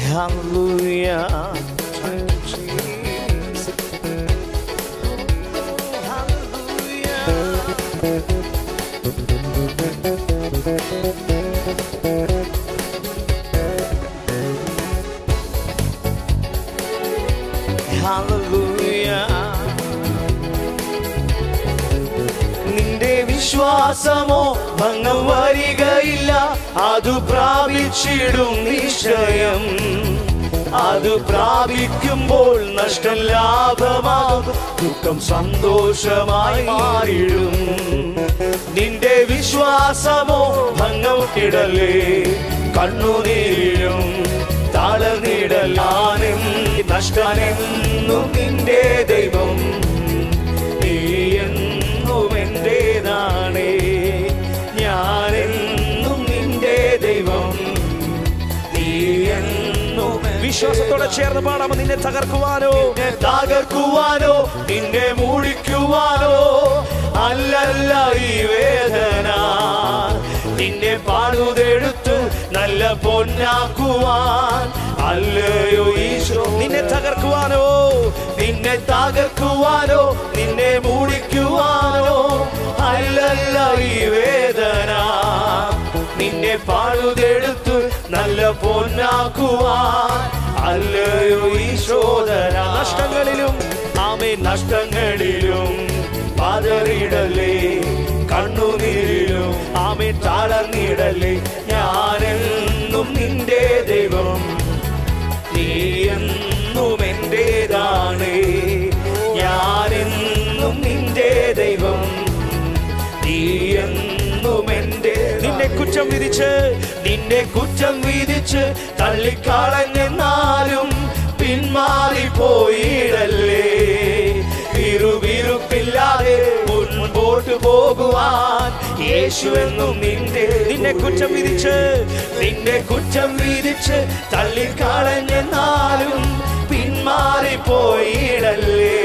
Hallelujah. Jesus. Hallelujah. Hallelujah. നിന്റെ വിശ്വാസമോ ഭംഗം വരികയില്ല അതു പ്രാപിച്ചിടും നിശ്ചയം അത് പ്രാപിക്കുമ്പോൾ നഷ്ടം ലാഭമാകും ദുഃഖം സന്തോഷമായി മാറിടും നിന്റെ വിശ്വാസമോ ഭംഗം ഇടലേ കണ്ണുനീരും താളനിടലാനും നഷ്ടനെന്നും നിന്റെ ദൈവം നീ എന്നും എന്റേതാണേ ഞാനെന്നും നിന്റെ ദൈവം നീ എന്നും വിശ്വാസത്തോടെ ചേർന്ന് പാടാമോ നിന്നെ തകർക്കുവാനോ നിന്നെ തകർക്കുവാനോ നിന്നെ മൂടിക്കുവാനോ അല്ലല്ല ഈ വേദന നിന്നെ പാടുതെടുത്ത് നല്ല പൊന്നാക്കുവാൻ അല്ലയോ ഈശോ നിന്നെ തകർക്കുവാനോ നിന്നെ തകർക്കുവാനോ നിന്നെ മൂടിക്കുവാനോ അല്ലല്ല ഈ വേദന നിന്നെ പാടുതെടുത്ത് നല്ല പൊന്നാക്കുവാൻ അല്ലയോ ഈശോദന നഷ്ടങ്ങളിലും ആമേ നഷ്ടങ്ങളിലും പതറിടലേ കണ്ണുനീരിലും ആമേ താളന്നിടലേ ഞാനെന്നും നിന്റെ ദൈവം നീ എന്നും എന്റേതാണ് ഞാനെന്നും നിന്റെ ദൈവം നീ എന്നും എന്റെ നിന്നെ കുറ്റം വിധിച്ച് നിന്നെ കുറ്റം വിധിച്ച് തള്ളിക്കളഞ്ഞെന്നാലും പിന്മാറിപ്പോയിടല്ലേ വിറുവിറുപ്പില്ലാതെ മുൻപോട്ട് പോകുവാൻ യേശു എന്നും നിന്റെ നിന്നെ കുറ്റം വിധിച്ച് നിന്നെ കുറ്റം വിധിച്ച് തള്ളിക്കളഞ്ഞെന്നാലും പിന്മാറിപ്പോയിടല്ലേ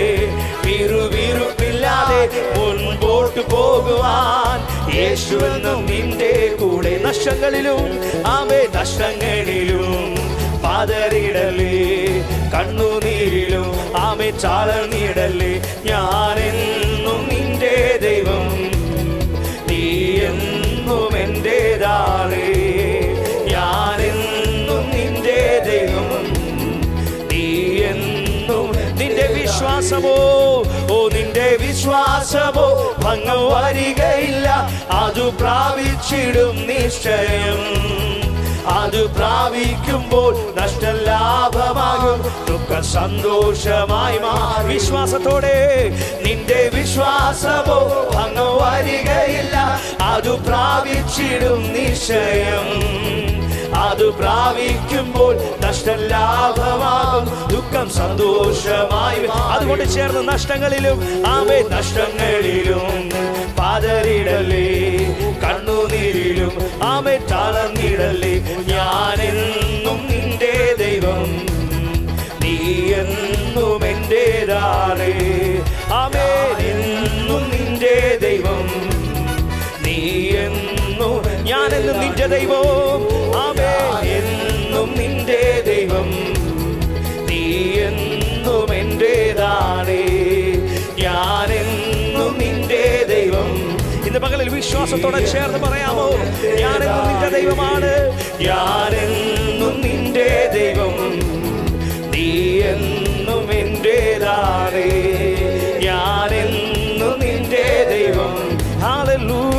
വിറുവിറുപ്പില്ലാതെ മുൻപോട്ട് പോകുവാൻ യേശുവെന്നും നിന്റെ കൂടെ നഷ്ടങ്ങളിലും ആമേ നഷ്ടങ്ങളിലും പാതറിടലേ കണ്ണുനീരിലും ആമേ ചാളർന്നിടലേ ഞാനെന്നും നിന്റെ ദൈവം നീ എന്നും എന്റേതാണ് ഞാനെന്നും നിന്റെ ദൈവം നീ എന്നും നിന്റെ വിശ്വാസമോ ഓ നിന്റെ വിശ്വാസമോ ഭംഗം വരികയില്ല അതു പ്രാപിച്ചിടും നിശ്ചയം അത് പ്രാപിക്കുമ്പോൾ നഷ്ടലാഭമാകും ദുഃഖ സന്തോഷമായി മാറി വിശ്വാസത്തോടെ നിന്റെ വിശ്വാസമോ ഭംഗം വരികയില്ല അത് പ്രാപിച്ചിടും നിശ്ചയം അത് പ്രാപിക്കുമ്പോൾ നഷ്ടലാഭമാകും ദുഃഖം സന്തോഷമായി അതുകൊണ്ട് ചേർന്ന് നഷ്ടങ്ങളിലും ആമേ നഷ്ടങ്ങളിലും പാതറിടലേ കണ്ണുനീരിലും ആമേ തളർന്നിടലേ ഞാനെന്നും നിന്റെ ദൈവം നീ എന്നും എന്റേതാണ് ആമേ എന്നും നിന്റെ ദൈവം നീ എന്നും ഞാനെന്നും നിന്റെ ദൈവവും ആമേ എന്നും നിന്റെ ദൈവം നീ എന്നും എന്റേതാണ് ഞാനെന്നും നിന്റെ ദൈവം ഇന്ന് പകലിൽ വിശ്വാസത്തോടെ ചേർന്ന് പറയാമോ ഞാനെന്നും നിന്റെ ദൈവമാണ് ഞാനെന്നും നിന്റെ ദൈവം നീ എന്നും എന്റേതാണ് ഞാനെന്നും നിന്റെ ദൈവം Hallelujah.